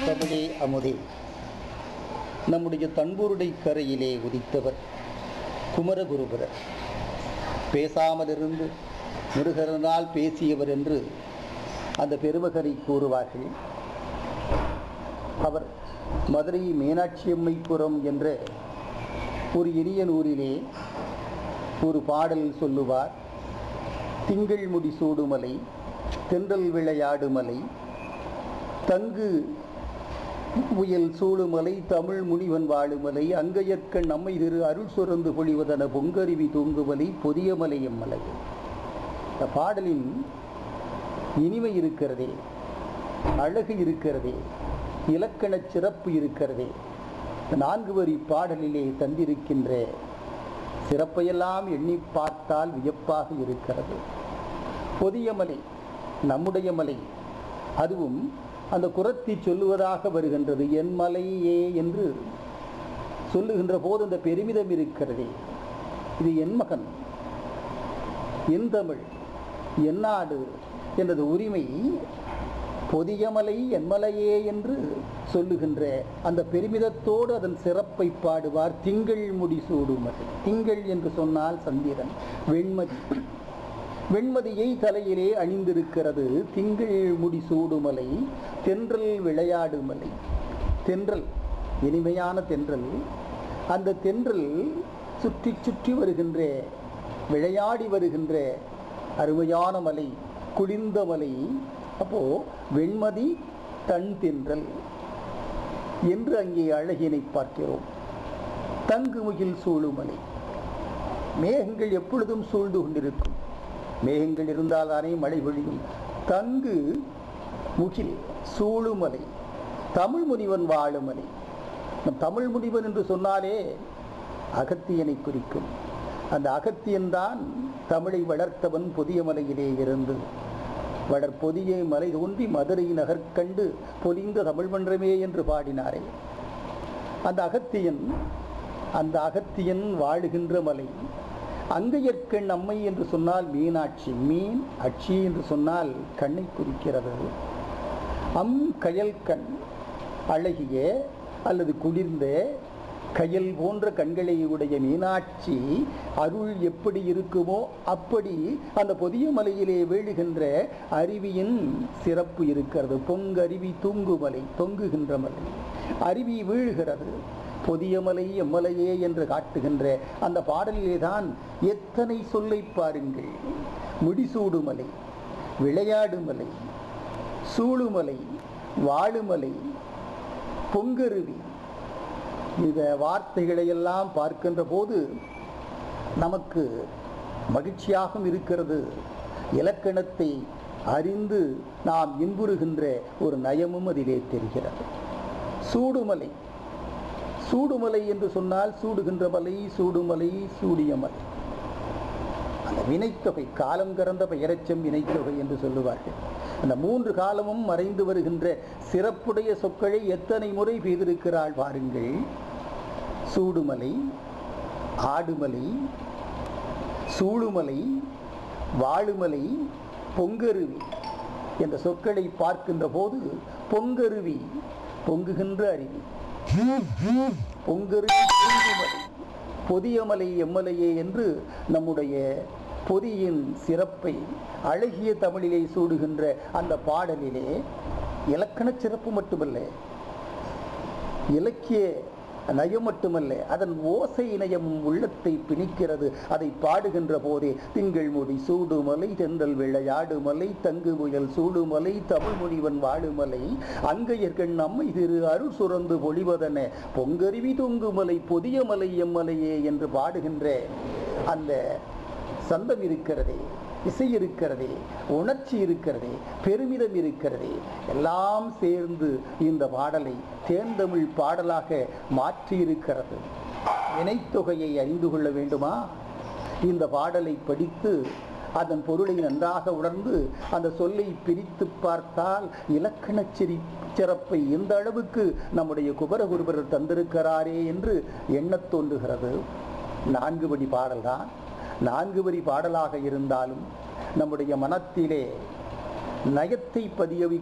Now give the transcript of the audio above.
தமிழே அமுதே நம்முடைய தன்புருடை கரையிலே உதித்தவர் குமரகுருபரர் பேசாமலிருந்து முருகரனால் பேசியவர் என்று அந்த பெருமகனை கூறுவார்கள் அவர் மதுரை மீனாட்சியம்மைப்புரம் என்ற ஒரு இனிய நூறிலே ஒரு பாடல் சொல்லுவார் திங்கள் முடி சூடுமலை தென்றல் விளையாடுமலை தங்கு முயல் சூடுமலை தமிழ் முனிவன் வாழுமலை அங்கையற்கண் நம்மை திரு அருள் சுரந்து பொழிவதன பொங்கருவி தூங்குமலை பொதியமலை எம்மலை இந்த பாடலின் இனிமை இருக்கிறதே அழகு இருக்கிறதே இலக்கணச் சிறப்பு இருக்கிறதே இந்த நான்கு வரி பாடலிலே தந்திருக்கின்ற சிறப்பையெல்லாம் எண்ணி பார்த்தால் வியப்பாக இருக்கிறது பொதியமலை நம்முடைய மலை அதுவும் அந்த குரத்தி சொல்லுவதாக வருகின்றது என் மலையே என்று சொல்லுகின்ற போது அந்த பெருமிதம் இருக்கிறதே இது என் மகன் என் தமிழ் என் நாடு எனது உரிமை பொதியமலை என்மலையே என்று சொல்லுகின்ற அந்த பெருமிதத்தோடு அதன் சிறப்பை பாடுவார் திங்கள் முடி சூடுமலை திங்கள் என்று சொன்னால் சந்திரன் வெண்மதி வெண்மதியை தலையிலே அணிந்திருக்கிறது திங்கள் முடி சூடுமலை தென்றல் விளையாடுமலை தென்றல் இனிமையான தென்றல் அந்த தென்றல் சுற்றி சுற்றி வருகின்ற விளையாடி வருகின்ற அருமையான மலை குளிர்ந்த மலை அப்போ வெண்மதி தன் தென்றல் என்று அங்கே அழகினை பார்க்கிறோம் தங்கு முகில் சூழுமலை மேகங்கள் எப்பொழுதும் சூழ்ந்து கொண்டிருக்கும் மேகங்கள் இருந்தால் தானே மழை பொழியும் தங்கு முகில் சூழுமலை தமிழ் முனிவன் வாழுமலை நம் தமிழ் முனிவன் என்று சொன்னாலே அகத்தியனை குறிக்கும் அந்த அகத்தியன்தான் தமிழை வளர்த்தவன் புதிய மலையிலே இருந்து வளர் பொதிய மலை தோன்றி மதுரை நகர்கண்டு பொலிந்த தமிழ் மன்றமே என்று பாடினாரே அந்த அகத்தியன் அந்த அகத்தியன் வாழுகின்ற மலை அங்கையற்கண் அம்மை என்று சொன்னால் மீனாட்சி மீன் அட்சி என்று சொன்னால் கண்ணை குறிக்கிறது அம் கயல் கண் அழகிய அல்லது குளிர்ந்த கயல் போன்ற கண்களை உடைய மீனாட்சி அருள் எப்படி இருக்குமோ அப்படி அந்த பொதிய மலையிலே வீழுகின்ற அருவியின் சிறப்பு இருக்கிறது பொங்கருவி தூங்குமலை தொங்குகின்ற மலை அருவி வீழுகிறது பொதிய மலை எம்மலையே என்று காட்டுகின்ற அந்த பாடலிலே தான் எத்தனை சொல்லை பாருங்கள் முடிசூடுமலை விளையாடுமலை சூழுமலை வாழுமலை பொங்கருவி இந்த வார்த்தைகளை எல்லாம் பார்க்கின்ற போது நமக்கு மகிழ்ச்சியாகவும் இருக்கிறது இலக்கணத்தை அறிந்து நாம் இன்புறுகின்ற ஒரு நயமும் அதிலே தெரிகிறது சூடுமலை சூடுமலை என்று சொன்னால் சூடுகின்ற மலை சூடுமலை சூடிய மலை அந்த வினைத்தொகை காலம் கறந்த பெயரச்சம் வினைத்தொகை என்று சொல்லுவார்கள் அந்த மூன்று காலமும் மறைந்து வருகின்ற சிறப்புடைய சொற்களை எத்தனை முறை பெய்திருக்கிறாள் பாருங்கள் சூடுமலை ஆடுமலை சூழுமலை வாழுமலை பொங்கருவி என்ற சொற்களை பார்க்கின்ற போது பொங்கருவி பொங்குகின்ற அருவி பொங்கருவி பொங்குமலை பொதியமலை எம்மலையே என்று நம்முடைய பொதியின் சிறப்பை அழகிய தமிழிலே சூடுகின்ற அந்த பாடலிலே இலக்கண சிறப்பு மட்டுமல்ல இலக்கிய நயம் மட்டுமல்ல அதன் ஓசை நயமும் உள்ளத்தை பிணிக்கிறது அதை பாடுகின்ற போதே திங்கள் முடி சூடுமலை தென்றல் விளையாடுமலை தங்கு முயல் சூடுமலை தமிழ் முனிவன் வாழுமலை அங்கையர்கண் நம்மை திரு அருள் சுரந்து பொழிவதென பொங்கருவி தூங்குமலை பொதிய மலை எம்மலையே என்று பாடுகின்ற அந்த சந்தம் இருக்கிறதே இசை இருக்கிறதே உணர்ச்சி இருக்கிறதே பெருமிதம் இருக்கிறதே எல்லாம் சேர்ந்து இந்த பாடலை தேர்ந்தமிழ் பாடலாக மாற்றி இருக்கிறது வினைத்தொகையை அறிந்து கொள்ள வேண்டுமா இந்த பாடலை படித்து அதன் பொருளை நன்றாக உணர்ந்து அந்த சொல்லை பிரித்து பார்த்தால் இலக்கண சிரி சிறப்பை எந்த அளவுக்கு நம்முடைய குபரகுருபரர் தந்திருக்கிறாரே என்று எண்ணத் தோன்றுகிறது நான்கு படி பாடல்தான் நான்கு வரி பாடலாக இருந்தாலும் நம்முடைய மனத்திலே நயத்தை பதிய